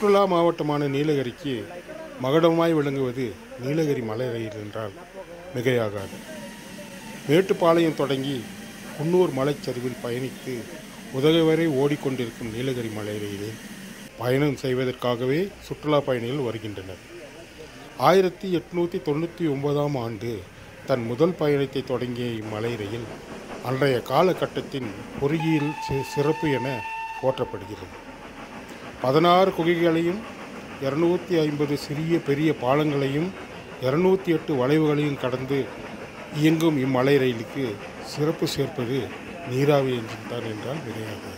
சுற்றுலா மாவட்டமான நீலகிரிக்கு மகுடமாய் விளங்குவது நீலகிரி மலை ரயில் என்றால் மிகையாகாது மேட்டுப்பாளையம் தொடங்கி குன்னூர் மலைச்சரிவில் பயணித்து உதகை வரை ஓடிக்கொண்டிருக்கும் நீலகிரி மலை ரயிலில் பயணம் செய்வதற்காகவே சுற்றுலா பயணிகள் வருகின்றனர் ஆயிரத்தி எட்நூற்றி தொண்ணூற்றி ஒன்பதாம் ஆண்டு தன் முதல் பயணத்தை தொடங்கிய இம்மலை ரயில் அன்றைய காலகட்டத்தின் பொறியியல் சி- சிறப்பு என போற்றப்படுகிறது பதினாறு குகைகளையும் இரநூத்தி ஐம்பது சிறிய பெரிய பாலங்களையும் இரநூத்தி எட்டு வளைவுகளையும் கடந்து இயங்கும் இம்மலை ரயிலுக்கு சிறப்பு சேர்ப்பது நீராவி என்ஜின் தான் என்றால் மிகையாகாது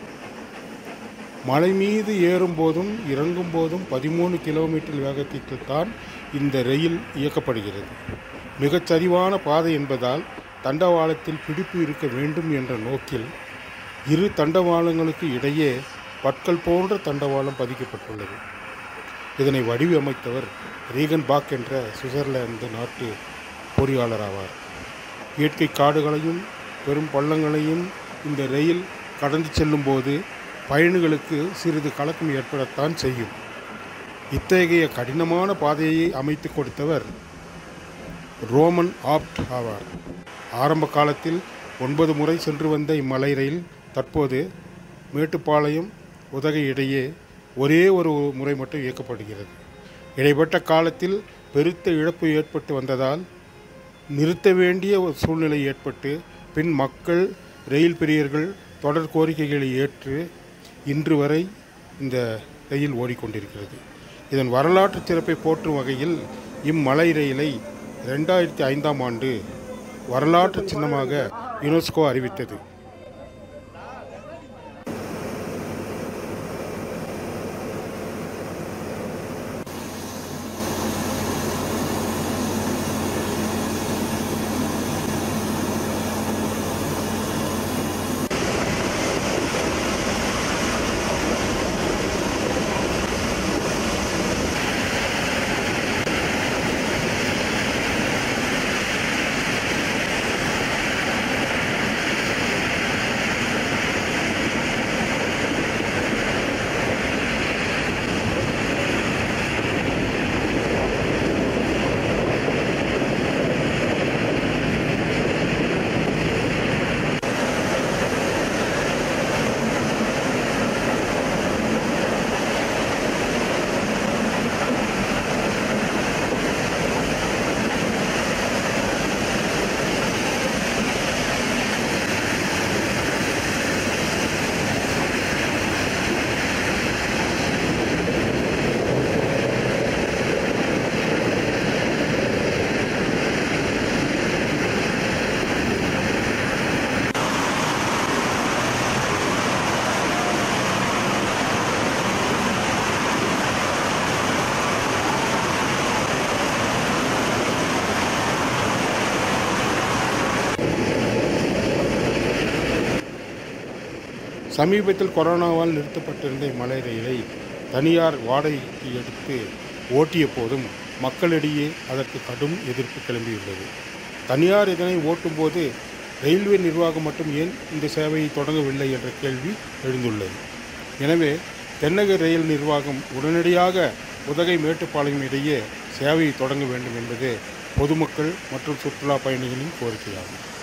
மலை மீது ஏறும் போதும் இறங்கும் போதும் பதிமூணு கிலோமீட்டர் வேகத்திற்கு தான் இந்த ரயில் இயக்கப்படுகிறது மிகச் சரிவான பாதை என்பதால் தண்டவாளத்தில் பிடிப்பு இருக்க வேண்டும் என்ற நோக்கில் இரு தண்டவாளங்களுக்கு இடையே பற்கள் போன்ற தண்டவாளம் பதிக்கப்பட்டுள்ளது இதனை வடிவமைத்தவர் ரீகன் பாக் என்ற சுவிட்சர்லாந்து நாட்டு பொறியாளர் ஆவார் இயற்கை காடுகளையும் பெரும் பள்ளங்களையும் இந்த ரயில் கடந்து செல்லும்போது பயணிகளுக்கு சிறிது கலக்கம் ஏற்படத்தான் செய்யும் இத்தகைய கடினமான பாதையை அமைத்து கொடுத்தவர் ரோமன் ஆப்ட் ஆவார் ஆரம்ப காலத்தில் ஒன்பது முறை சென்று வந்த இம்மலை ரயில் தற்போது மேட்டுப்பாளையம் உதகை இடையே ஒரே ஒரு முறை மட்டும் இயக்கப்படுகிறது இடைப்பட்ட காலத்தில் பெருத்த இழப்பு ஏற்பட்டு வந்ததால் நிறுத்த வேண்டிய ஒரு சூழ்நிலை ஏற்பட்டு பின் மக்கள் ரயில் பிரியர்கள் தொடர் கோரிக்கைகளை ஏற்று இன்று வரை இந்த ரயில் ஓடிக்கொண்டிருக்கிறது இதன் வரலாற்று சிறப்பை போற்றும் வகையில் இம்மலை ரயிலை ரெண்டாயிரத்தி ஐந்தாம் ஆண்டு வரலாற்று சின்னமாக யுனெஸ்கோ அறிவித்தது சமீபத்தில் கொரோனாவால் நிறுத்தப்பட்டிருந்த இம்மலை ரயிலை தனியார் வாடகைக்கு எடுத்து ஓட்டிய போதும் மக்களிடையே அதற்கு கடும் எதிர்ப்பு கிளம்பியுள்ளது தனியார் இதனை ஓட்டும்போது ரயில்வே நிர்வாகம் மட்டும் ஏன் இந்த சேவையை தொடங்கவில்லை என்ற கேள்வி எழுந்துள்ளது எனவே தென்னக ரயில் நிர்வாகம் உடனடியாக உதகை மேட்டுப்பாளையம் இடையே சேவையை தொடங்க வேண்டும் என்பது பொதுமக்கள் மற்றும் சுற்றுலா பயணிகளின் கோரிக்கையாகும்